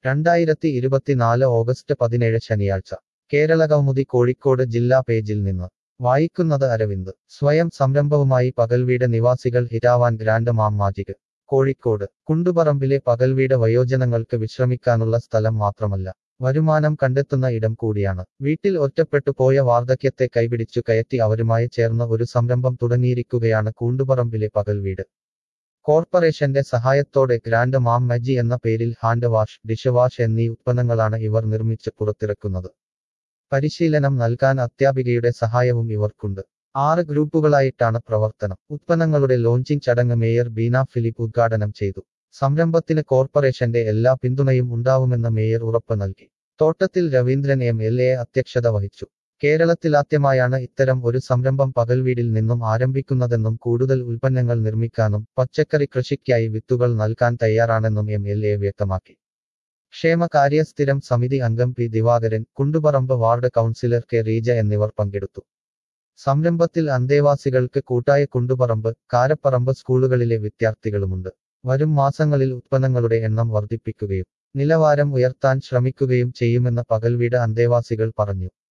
രണ്ടായിരത്തി ഇരുപത്തിനാല് ഓഗസ്റ്റ് പതിനേഴ് ശനിയാഴ്ച കേരളകൗമുദി കോഴിക്കോട് ജില്ലാ പേജിൽ നിന്ന് വായിക്കുന്നത് അരവിന്ദ് സ്വയം സംരംഭവുമായി പകൽവീട് നിവാസികൾ ഹിരാവാൻ ഗ്രാൻഡ് മാം മാജിക് കോഴിക്കോട് കുണ്ടുപറമ്പിലെ പകൽവീട് വയോജനങ്ങൾക്ക് വിശ്രമിക്കാനുള്ള സ്ഥലം മാത്രമല്ല വരുമാനം കണ്ടെത്തുന്ന ഇടം കൂടിയാണ് വീട്ടിൽ ഒറ്റപ്പെട്ടു പോയ വാർദ്ധക്യത്തെ കൈപിടിച്ചു കയറ്റി അവരുമായി ചേർന്ന് ഒരു സംരംഭം തുടങ്ങിയിരിക്കുകയാണ് കൂണ്ടുപറമ്പിലെ പകൽവീട് കോർപ്പറേഷന്റെ സഹായത്തോടെ ഗ്രാൻഡ് മാം മജി എന്ന പേരിൽ ഹാൻഡ് വാഷ് ഡിഷ് വാഷ് എന്നീ ഉത്പന്നങ്ങളാണ് ഇവർ നിർമ്മിച്ച് പുറത്തിറക്കുന്നത് പരിശീലനം നൽകാൻ അധ്യാപികയുടെ സഹായവും ഇവർക്കുണ്ട് ആറ് ഗ്രൂപ്പുകളായിട്ടാണ് പ്രവർത്തനം ഉത്പന്നങ്ങളുടെ ലോഞ്ചിംഗ് ചടങ്ങ് മേയർ ബീന ഫിലിപ്പ് ഉദ്ഘാടനം ചെയ്തു സംരംഭത്തിന് കോർപ്പറേഷന്റെ എല്ലാ പിന്തുണയും ഉണ്ടാവുമെന്ന് മേയർ ഉറപ്പ് നൽകി തോട്ടത്തിൽ രവീന്ദ്രൻ എം എൽ എ അധ്യക്ഷത വഹിച്ചു കേരളത്തിലാദ്യമായാണ് ഇത്തരം ഒരു സംരംഭം പകൽവീടിൽ നിന്നും ആരംഭിക്കുന്നതെന്നും കൂടുതൽ ഉൽപ്പന്നങ്ങൾ നിർമ്മിക്കാനും പച്ചക്കറി കൃഷിക്കായി വിത്തുകൾ നൽകാൻ തയ്യാറാണെന്നും എം എൽ എ വ്യക്തമാക്കി ക്ഷേമകാര്യ സ്ഥിരം സമിതി അംഗം P Divakaran Kunduparamba ward councillor K Reeja എന്നിവർ പങ്കെടുത്തു സംരംഭത്തിൽ അന്തേവാസികൾക്ക് കൂട്ടായ കുണ്ടുപറമ്പ് കാരപ്പറമ്പ് സ്കൂളുകളിലെ വിദ്യാർത്ഥികളുമുണ്ട് വരും മാസങ്ങളിൽ ഉത്പന്നങ്ങളുടെ എണ്ണം വർദ്ധിപ്പിക്കുകയും നിലവാരം ഉയർത്താൻ ശ്രമിക്കുകയും ചെയ്യുമെന്ന് പകൽവീട് അന്തേവാസികൾ പറഞ്ഞു